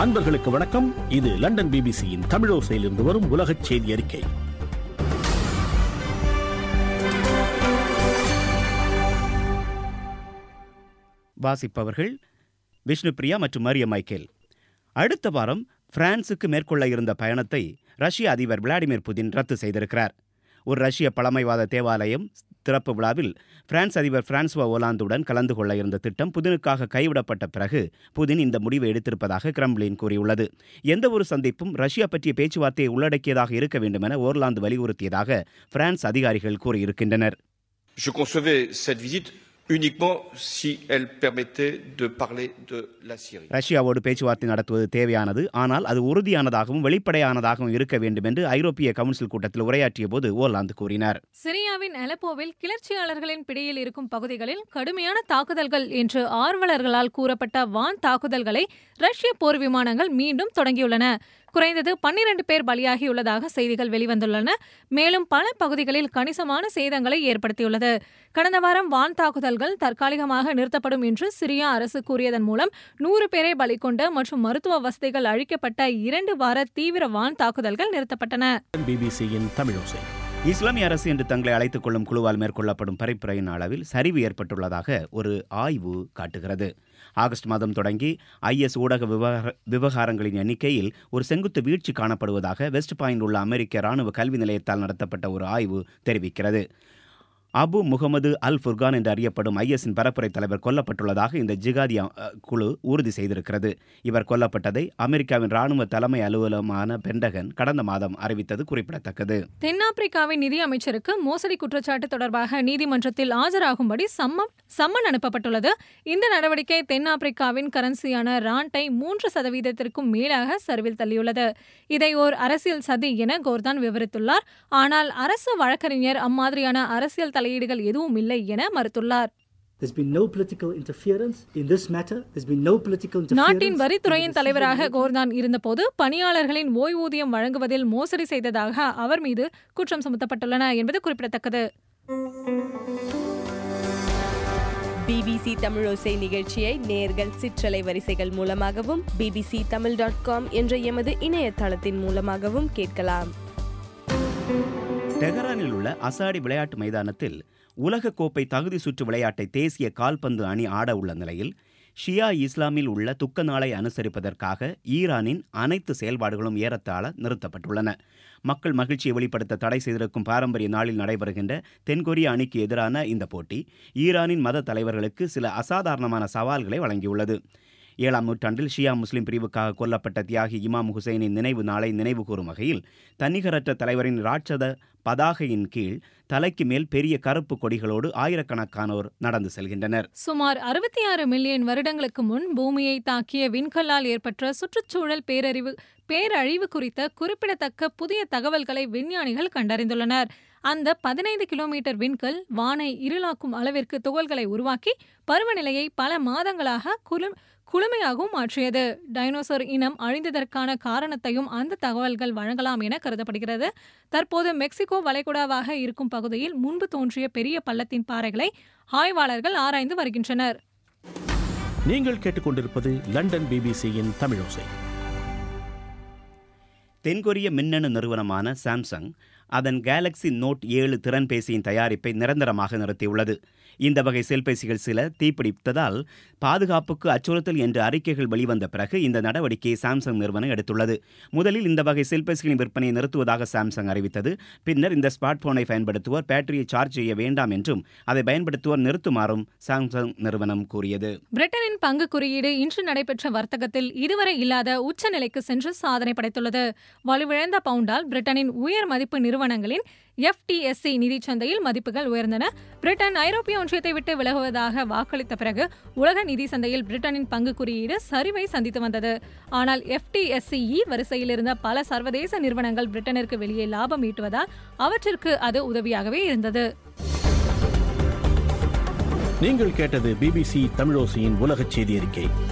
அன்பர்களுக்கு வணக்கம் இது லண்டன் பிபிசியின் தமிழோசையிலிருந்து வரும் உலகச் செய்தி அறிக்கை வாசிப்பவர்கள் விஷ்ணுபிரியா மற்றும் மரிய மைக்கேல் அடுத்த வாரம் பிரான்சுக்கு மேற்கொள்ள இருந்த பயணத்தை ரஷ்ய அதிபர் விளாடிமிர் புதின் ரத்து செய்திருக்கிறார் ஒரு ரஷ்ய பழமைவாத தேவாலயம் திறப்பு விழாவில் பிரான்ஸ் அதிபர் பிரான்சுவா ஓலாந்துடன் கலந்து கொள்ள இருந்த திட்டம் புதினுக்காக கைவிடப்பட்ட பிறகு புதின் இந்த முடிவை எடுத்திருப்பதாக கிரம்லின் கூறியுள்ளது எந்த ஒரு சந்திப்பும் ரஷ்யா பற்றிய பேச்சுவார்த்தையை உள்ளடக்கியதாக இருக்க வேண்டும் என ஓர்லாந்து வலியுறுத்தியதாக பிரான்ஸ் அதிகாரிகள் கூறியிருக்கின்றனர் Je concevais cette visite uniquement si elle permettait de parler de la Syrie. ரஷ்யாவோடு பேச்சுவார்த்தை நடத்துவது தேவையானது ஆனால் அது உறுதியானதாகவும் வெளிப்படையானதாகவும் இருக்க வேண்டும் என்று ஐரோப்பிய கவுன்சில் கூட்டத்தில் உரையாற்றிய போது ஓர்லாந்து கூறினார் சிரியாவின் அலப்போவில் கிளர்ச்சியாளர்களின் பிடியில் இருக்கும் பகுதிகளில் கடுமையான தாக்குதல்கள் என்று ஆர்வலர்களால் கூறப்பட்ட வான் தாக்குதல்களை ரஷ்ய போர் விமானங்கள் மீண்டும் தொடங்கியுள்ளன குறைந்தது பன்னிரண்டு பேர் பலியாகியுள்ளதாக செய்திகள் வெளிவந்துள்ளன மேலும் பல பகுதிகளில் கணிசமான சேதங்களை ஏற்படுத்தியுள்ளது கடந்த வாரம் வான் தாக்குதல்கள் தற்காலிகமாக நிறுத்தப்படும் என்று சிரியா அரசு கூறியதன் மூலம் நூறு பேரை பலி கொண்ட மற்றும் மருத்துவ வசதிகள் அழிக்கப்பட்ட இரண்டு வார தீவிர வான் தாக்குதல்கள் நிறுத்தப்பட்டன பிபிசியின் தமிழோசை இஸ்லாமிய அரசு என்று தங்களை அழைத்துக் கொள்ளும் குழுவால் மேற்கொள்ளப்படும் பரிப்புரையின் அளவில் சரிவு ஏற்பட்டுள்ளதாக ஒரு ஆய்வு காட்டுகிறது ஆகஸ்ட் மாதம் தொடங்கி ஐஎஸ் ஊடக விவகார விவகாரங்களின் எண்ணிக்கையில் ஒரு செங்குத்து வீழ்ச்சி காணப்படுவதாக வெஸ்ட் பாயிண்ட் உள்ள அமெரிக்க ராணுவ கல்வி நிலையத்தால் நடத்தப்பட்ட ஒரு ஆய்வு தெரிவிக்கிறது அபு முகமது அல் ஃபுர்கான் என்று அறியப்படும் ஐஎஸ்இன் பரப்புரை தலைவர் கொல்லப்பட்டுள்ளதாக இந்த ஜிகாதி அ, குழு உறுதி செய்திருக்கிறது இவர் கொல்லப்பட்டதை அமெரிக்காவின் ராணுவ தலைமை அலுவலகமான பென்டகன் கடந்த மாதம் அறிவித்தது குறிப்பிடத்தக்கது தென்னாப்பிரிக்காவின் நிதி அமைச்சருக்கு மோசடி குற்றச்சாட்டு தொடர்பாக நீதிமன்றத்தில் ஆஜராகும்படி சம்மம் சம்மன் அனுப்பப்பட்டுள்ளது இந்த நடவடிக்கை தென்னாப்பிரிக்காவின் கரன்சியான ராண்டை மூன்று சதவீதத்திற்கும் மேலாக சரிவில் தள்ளியுள்ளது இதை ஓர் அரசியல் சதி என கோர்தான் விவரித்துள்ளார் ஆனால் அரசு வழக்கறிஞர் அம்மாதிரியான அரசியல் தலையீடுகள் எதுவும் இல்லை என மறுத்துள்ளார் There's been no political interference in this matter. There's been no political interference. நாட்டின் in the வரித்துறையின் decision தலைவராக making. கோர்தான் இருந்தபோது பணியாளர்களின் ஓய்வூதியம் வழங்குவதில் மோசடி செய்ததாக அவர் மீது குற்றம் சுமத்தப்பட்டுள்ளன என்பது குறிப்பிடத்தக்கது பிபிசி தமிழோசை நிகழ்ச்சியை நேர்கள் சிற்றலை வரிசைகள் மூலமாகவும் பிபிசி தமிழ் டாட் காம் என்ற எமது இணையதளத்தின் மூலமாகவும் கேட்கலாம் டெஹரானில் உள்ள அசாடி விளையாட்டு மைதானத்தில் உலக கோப்பை தகுதி சுற்று விளையாட்டை தேசிய கால்பந்து அணி ஆட உள்ள நிலையில் ஷியா இஸ்லாமில் உள்ள துக்க நாளை அனுசரிப்பதற்காக ஈரானின் அனைத்து செயல்பாடுகளும் ஏறத்தாழ நிறுத்தப்பட்டுள்ளன மக்கள் மகிழ்ச்சியை வெளிப்படுத்த தடை செய்திருக்கும் பாரம்பரிய நாளில் நடைபெறுகின்ற தென்கொரிய அணிக்கு எதிரான இந்த போட்டி ஈரானின் மத தலைவர்களுக்கு சில அசாதாரணமான சவால்களை வழங்கியுள்ளது ஏழாம் நூற்றாண்டில் ஷியா முஸ்லிம் பிரிவுக்காக கொல்லப்பட்ட தியாகி இமாம் ஹுசைனின் நினைவு நாளை நினைவு கூறும் வகையில் தன்னிகரற்ற தலைவரின் ராட்சத பதாகையின் கீழ் தலைக்கு மேல் பெரிய கருப்பு கொடிகளோடு ஆயிரக்கணக்கானோர் நடந்து செல்கின்றனர் சுமார் அறுபத்தி ஆறு மில்லியன் வருடங்களுக்கு முன் பூமியை தாக்கிய விண்கல்லால் ஏற்பட்ட சுற்றுச்சூழல் பேரறிவு பேரழிவு குறித்த குறிப்பிடத்தக்க புதிய தகவல்களை விஞ்ஞானிகள் கண்டறிந்துள்ளனர் அந்த பதினைந்து கிலோமீட்டர் விண்கல் வானை இருளாக்கும் அளவிற்கு துகள்களை உருவாக்கி பருவநிலையை பல மாதங்களாக குளு குளுமையாகவும் மாற்றியது டைனோசர் இனம் அழிந்ததற்கான காரணத்தையும் அந்த தகவல்கள் வழங்கலாம் என கருதப்படுகிறது தற்போது மெக்சிகோ வளைகுடாவாக இருக்கும் பகுதியில் முன்பு தோன்றிய பெரிய பள்ளத்தின் பாறைகளை ஆய்வாளர்கள் ஆராய்ந்து வருகின்றனர் நீங்கள் கேட்டுக்கொண்டிருப்பது லண்டன் பிபிசியின் தமிழோசை தென்கொரிய மின்னணு நிறுவனமான சாம்சங் அதன் கேலக்ஸி நோட் ஏழு திறன்பேசியின் தயாரிப்பை நிரந்தரமாக நிறுத்தியுள்ளது இந்த வகை செல்பேசிகள் சில தீப்பிடித்ததால் பாதுகாப்புக்கு அச்சுறுத்தல் என்ற அறிக்கைகள் வெளிவந்த பிறகு இந்த நடவடிக்கையை சாம்சங் நிறுவனம் எடுத்துள்ளது முதலில் இந்த வகை செல்பேசிகளின் விற்பனையை நிறுத்துவதாக சாம்சங் அறிவித்தது பின்னர் இந்த ஸ்மார்ட் போனை பயன்படுத்துவோர் பேட்டரியை சார்ஜ் செய்ய வேண்டாம் என்றும் அதை பயன்படுத்துவோர் நிறுத்துமாறும் சாம்சங் நிறுவனம் கூறியது பிரிட்டனின் பங்கு குறியீடு இன்று நடைபெற்ற வர்த்தகத்தில் இதுவரை இல்லாத உச்சநிலைக்கு சென்று சாதனை படைத்துள்ளது வலுவிழந்த பவுண்டால் பிரிட்டனின் உயர் மதிப்பு நிறுவனங்களின் எஃப்டிஎஸ்சி நிதிச் சந்தையில் மதிப்புகள் உயர்ந்தன பிரிட்டன் ஐரோப்பிய ஒன்றியத்தை விட்டு விலகுவதாக வாக்களித்த பிறகு உலக நிதி சந்தையில் பிரிட்டனின் பங்கு குறியீடு சரிவை சந்தித்து வந்தது ஆனால் எஃப்டிஎஸ்சிஇ வரிசையில் இருந்த பல சர்வதேச நிறுவனங்கள் பிரிட்டனிற்கு வெளியே லாபம் ஈட்டுவதால் அவற்றிற்கு அது உதவியாகவே இருந்தது நீங்கள் கேட்டது பிபிசி தமிழோசையின் உலகச் செய்தி அறிக்கை